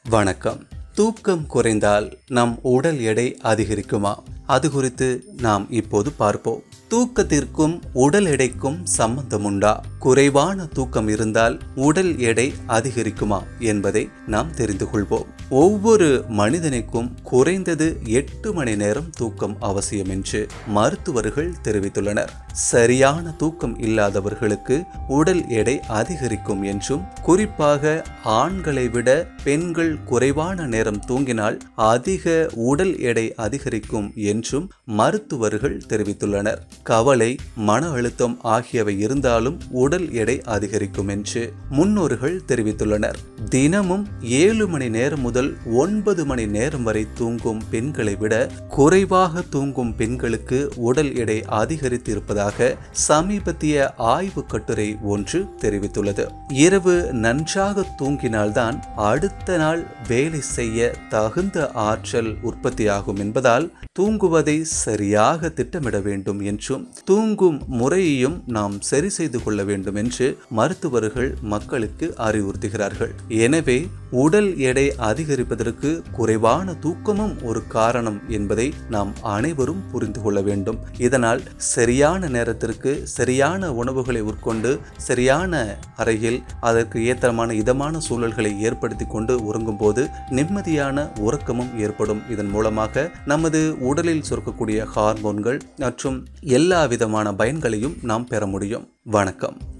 வணக்கம் தூக்கம் குறைந்தால் நம் உடல் எடை அதிகரிக்குமா அது குறித்து நாம் இப்போது பார்ப்போம் தூக்கத்திற்கும் உடல் எடைக்கும் சம்பந்தம் உண்டா குறைவான தூக்கம் இருந்தால் உடல் எடை அதிகரிக்குமா என்பதை நாம் தெரிந்து கொள்வோம் ஒவ்வொரு மனிதனுக்கும் குறைந்தது எட்டு மணி நேரம் தூக்கம் அவசியம் என்று மருத்துவர்கள் தெரிவித்துள்ளனர் சரியான தூக்கம் இல்லாதவர்களுக்கு உடல் எடை அதிகரிக்கும் என்றும் குறிப்பாக ஆண்களை விட பெண்கள் குறைவான நேரம் தூங்கினால் அதிக உடல் எடை அதிகரிக்கும் என்றும் மருத்துவர்கள் தெரிவித்துள்ளனர் கவலை மன அழுத்தம் ஆகியவை இருந்தாலும் உடல் எடை அதிகரிக்கும் என்று முன்னோர்கள் தெரிவித்துள்ளனர் தினமும் ஏழு மணி நேரம் முதல் ஒன்பது மணி நேரம் வரை தூங்கும் பெண்களை விட குறைவாக தூங்கும் பெண்களுக்கு உடல் எடை அதிகரித்து இருப்பதாக சமீபத்திய ஆய்வு கட்டுரை ஒன்று தெரிவித்துள்ளது இரவு நன்றாக தூங்கினால்தான் அடுத்த நாள் வேலை செய்ய தகுந்த ஆற்றல் உற்பத்தியாகும் என்பதால் தூங்குவதை சரியாக திட்டமிட வேண்டும் என்றும் தூங்கும் முறையையும் நாம் சரி செய்து கொள்ள வேண்டும் என்று மருத்துவர்கள் மக்களுக்கு அறிவுறுத்துகிறார்கள் எனவே உடல் எடை அதிகரிப்பதற்கு குறைவான தூக்கமும் ஒரு காரணம் என்பதை நாம் அனைவரும் புரிந்து கொள்ள வேண்டும் இதனால் சரியான நேரத்திற்கு சரியான உணவுகளை உட்கொண்டு சரியான அறையில் அதற்கு ஏத்தமான இதமான சூழல்களை ஏற்படுத்தி கொண்டு உறங்கும் போது நிம்மதியான உறக்கமும் ஏற்படும் இதன் மூலமாக நமது உடலில் சுரக்கக்கூடிய ஹார்மோன்கள் மற்றும் எல்லா விதமான பயன்களையும் நாம் பெற முடியும் வணக்கம்